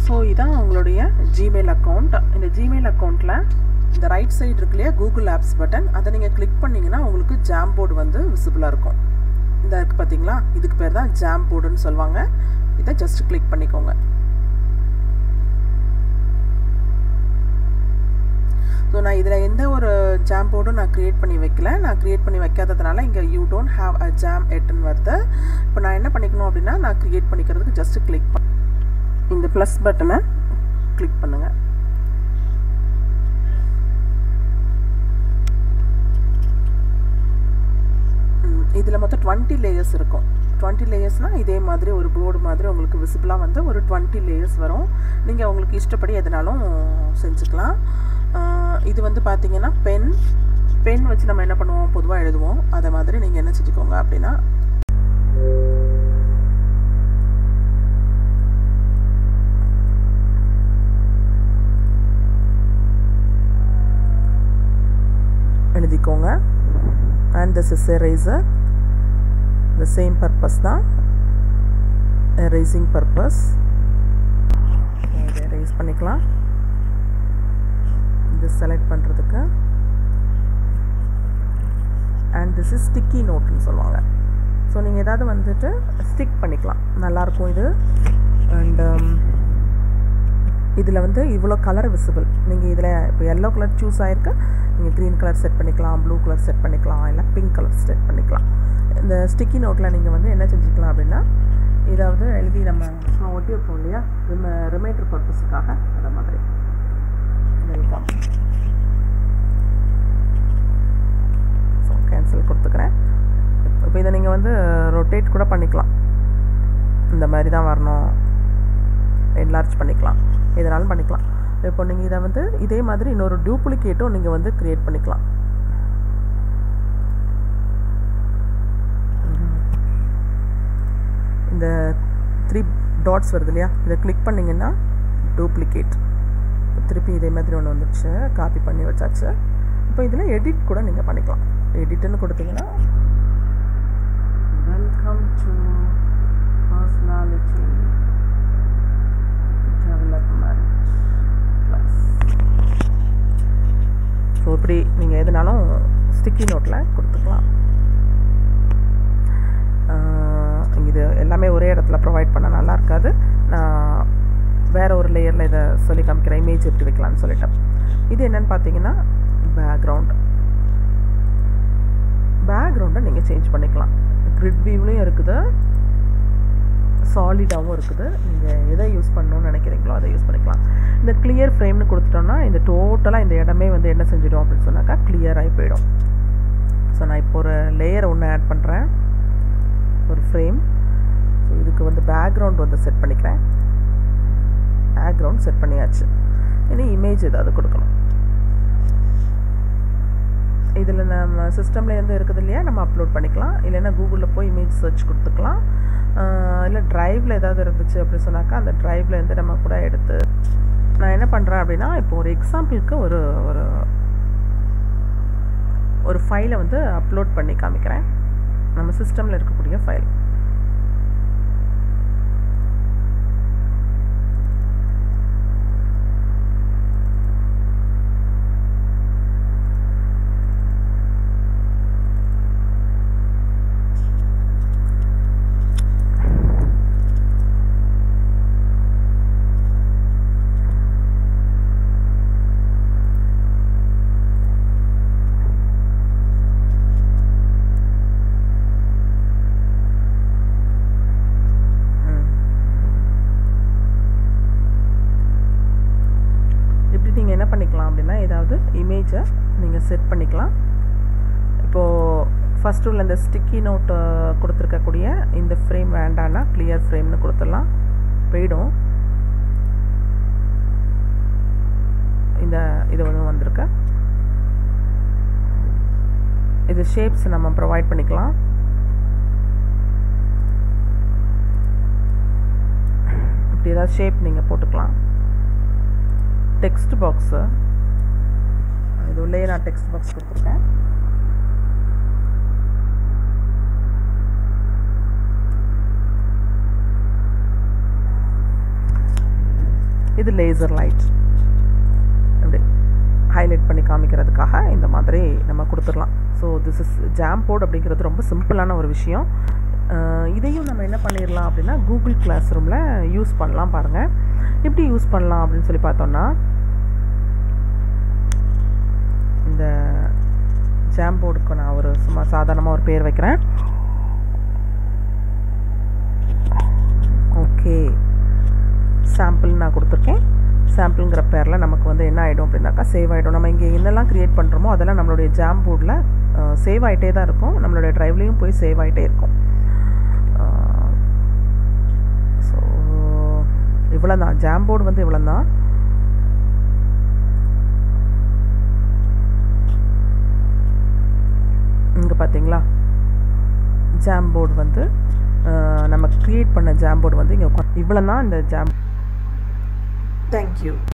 so இதான் உங்களுடைய Gmail account இந்த ஜிமெயில் அக்கௌண்ட்டில் இந்த ரைட் சைடு இருக்கு இல்லையா கூகுள் ஆப்ஸ் பட்டன் அதை நீங்கள் கிளிக் பண்ணிங்கன்னா உங்களுக்கு ஜாம் போர்டு வந்து விசிபிளாக இருக்கும் இந்த இருக்குது பார்த்தீங்களா இதுக்கு பேர் தான் ஜாம் போர்டுன்னு சொல்லுவாங்க இதை ஜஸ்ட் கிளிக் பண்ணிக்கோங்க ஸோ நான் இதில் எந்த ஒரு ஜாம் போர்டும் நான் க்ரியேட் பண்ணி வைக்கல நான் க்ரியேட் பண்ணி வைக்காததுனால இங்கே you don't have a jam எட்டுன்னு வருது இப்போ நான் என்ன பண்ணிக்கணும் அப்படின்னா நான் க்ரியேட் பண்ணிக்கிறதுக்கு ஜஸ்ட் கிளிக் பண்ண இந்த ப்ளஸ் பட்டனை கிளிக் பண்ணுங்கள் இதில் மொத்தம் டுவெண்ட்டி லேயர்ஸ் இருக்கும் டுவெண்ட்டி லேயர்ஸ்னால் இதே மாதிரி ஒரு போர்டு மாதிரி உங்களுக்கு விசிபிளாக வந்து ஒரு டுவெண்ட்டி லேயர்ஸ் வரும் நீங்கள் உங்களுக்கு இஷ்டப்படி எதுனாலும் செஞ்சுக்கலாம் இது வந்து பார்த்தீங்கன்னா பென் பென் வச்சு நம்ம என்ன பண்ணுவோம் பொதுவாக எழுதுவோம் அதை மாதிரி நீங்கள் என்ன செஞ்சுக்கோங்க அப்படின்னா எழுதிக்கோங்க and this is eraser the same purpose தான் எரேசிங் பர்பஸ் இதை எரேஸ் பண்ணிக்கலாம் இது செலக்ட் பண்ணுறதுக்கு அண்ட் திஸ் இஸ் ஸ்டிக்கி நோட்னு சொல்லுவாங்க ஸோ நீங்கள் ஏதாவது வந்துட்டு ஸ்டிக் பண்ணிக்கலாம் நல்லாயிருக்கும் இது அண்ட் இதில் வந்து இவ்வளோ கலர் விசிபிள் நீங்கள் இதில் இப்போ எல்லோ கலர் சூஸ் ஆகிருக்கு நீங்கள் க்ரீன் கலர் செட் பண்ணிக்கலாம் ப்ளூ கலர் செட் பண்ணிக்கலாம் இல்லை பிங்க் கலர் செட் பண்ணிக்கலாம் இந்த ஸ்டிக்கி நோட்டில் நீங்கள் வந்து என்ன செஞ்சுக்கலாம் அப்படின்னா இதாவது எழுதி நம்ம சும்மா ஒட்டி வைப்போம் இல்லையா ரிம ரிமைண்டர் பர்பஸுக்காக அந்த மாதிரி வெல்கம் ஸோ கேன்சல் கொடுத்துக்கிறேன் இப்போ இதை நீங்கள் வந்து ரொட்டேட் கூட பண்ணிக்கலாம் இந்த மாதிரி தான் வரணும் என்லார்ஜ் பண்ணிக்கலாம் எதனாலும் பண்ணிக்கலாம் இப்போ நீங்கள் இதை வந்து இதே மாதிரி இன்னொரு டூப்ளிகேட்டும் நீங்கள் வந்து க்ரியேட் பண்ணிக்கலாம் இந்த த்ரீ டாட்ஸ் வருது இல்லையா இதை கிளிக் பண்ணிங்கன்னா டூப்ளிகேட் திருப்பி இதே மாதிரி ஒன்று வந்துச்சு காப்பி பண்ணி வச்சாச்சு இப்போ இதில் எடிட் கூட நீங்கள் பண்ணிக்கலாம் எடிட்டுன்னு கொடுத்தீங்கன்னா welcome to personality development plus so இப்படி நீங்கள் எதுனாலும் ஸ்டிக்கி நோட்டில் கொடுத்துக்கலாம் இது எல்லாமே ஒரே இடத்துல ப்ரொவைட் பண்ண நல்லா இருக்காது நான் வேறு ஒரு லேயரில் இதை சொல்லி காமிக்கிறேன் இமேஜ் எப்படி வைக்கலாம்னு சொல்லிட்டேன் இது என்னென்னு பார்த்தீங்கன்னா பேக்ரவுண்ட் பேக்ரவுண்டை நீங்கள் சேஞ்ச் பண்ணிக்கலாம் கிரிட் வியூலையும் இருக்குது சாலிடாகவும் இருக்குது நீங்கள் எதை யூஸ் பண்ணணும்னு நினைக்கிறீங்களோ அதை யூஸ் பண்ணிக்கலாம் இந்த கிளியர் ஃப்ரேம்னு கொடுத்துட்டோம்னா இந்த டோட்டலாக இந்த இடமே வந்து என்ன செஞ்சிடும் அப்படின்னு சொன்னாக்கா கிளியராகி போயிடும் ஸோ நான் இப்போ ஒரு லேயர் ஒன்று ஆட் பண்ணுறேன் ஒரு ஃப்ரேம் ஸோ இதுக்கு வந்து பேக்ரவுண்ட் வந்து செட் பண்ணிக்கிறேன் பேக்ரவுண்ட் செட் பண்ணியாச்சு இனி இமேஜ் ஏதாவது கொடுக்கணும் இதில் நம்ம சிஸ்டம்லேருந்து இருக்குது இல்லையா நம்ம அப்லோட் பண்ணிக்கலாம் இல்லைன்னா கூகுளில் போய் இமேஜ் சர்ச் கொடுத்துக்கலாம் இல்லை ட்ரைவில் ஏதாவது இருந்துச்சு அப்படின்னு சொன்னாக்கா அந்த ட்ரைவ்லேருந்து நம்ம கூட எடுத்து நான் என்ன பண்ணுறேன் அப்படின்னா இப்போ ஒரு எக்ஸாம்பிளுக்கு ஒரு ஒரு ஒரு ஃபைலை வந்து அப்லோட் பண்ணி காமிக்கிறேன் நம்ம சிஸ்டமில் இருக்கக்கூடிய ஃபைல் பண்ணிக்கலாம் அப்படின்னா ஏதாவது இமேஜை நீங்கள் செட் பண்ணிக்கலாம் இப்போது ஃபஸ்ட்டு உள்ள இந்த ஸ்டிக்கி நோட்டு கொடுத்துருக்கக்கூடிய இந்த ஃப்ரேம் வேண்டான்னா கிளியர் ஃப்ரேம்னு கொடுத்துடலாம் போயிடும் இந்த இது வந்து வந்திருக்கு இது ஷேப்ஸ் நம்ம ப்ரொவைட் பண்ணிக்கலாம் இப்படி ஏதாவது ஷேப் நீங்கள் போட்டுக்கலாம் டெக்ஸ்ட் பாக்ஸு இது உள்ளே நான் டெக்ஸ்ட் பாக்ஸ் கொடுத்துருக்கேன் இது லேசர் லைட் அப்படி ஹைலைட் பண்ணி காமிக்கிறதுக்காக இந்த மாதிரி நம்ம கொடுத்துடலாம் so this is Jamboard அப்படிங்கிறது ரொம்ப சிம்பிளான ஒரு விஷயம் அஹ் இதையும் நம்ம என்ன பண்ணிடலாம் அப்படின்னா கூகுள் கிளாஸ் ரூமில் யூஸ் பண்ணலாம் பாருங்கள் எப்படி யூஸ் பண்ணலாம் அப்படின்னு சொல்லி பார்த்தோம்னா இந்த ஜாம் போர்டுக்கு நான் ஒரு சும்மா சாதாரணமாக ஒரு பேர் வைக்கிறேன் ஓகே சாம்பிள் நான் கொடுத்துருக்கேன் சாம்பிளுங்கிற பேரில் நமக்கு வந்து என்ன ஆகிடும் அப்படின்னாக்கா சேவ் ஆகிடும் நம்ம இங்கே என்னெல்லாம் க்ரியேட் பண்ணுறோமோ அதெல்லாம் நம்மளுடைய ஜாம் போர்டில் சேவ் ஆகிட்டே தான் இருக்கும் நம்மளுடைய ட்ரைவ்லேயும் போய் சேவ் ஆகிட்டே இருக்கும் ஸோ இவ்வளோ தான் ஜாம் போர்டு வந்து இவ்வளோ தான் இங்கே பார்த்தீங்களா ஜாம் போர்டு வந்து அஹ், நம்ம க்ரியேட் பண்ண ஜாம் போர்டு வந்து இங்கே இவ்வளோ தான் இந்த ஜாம் தேங்க்யூ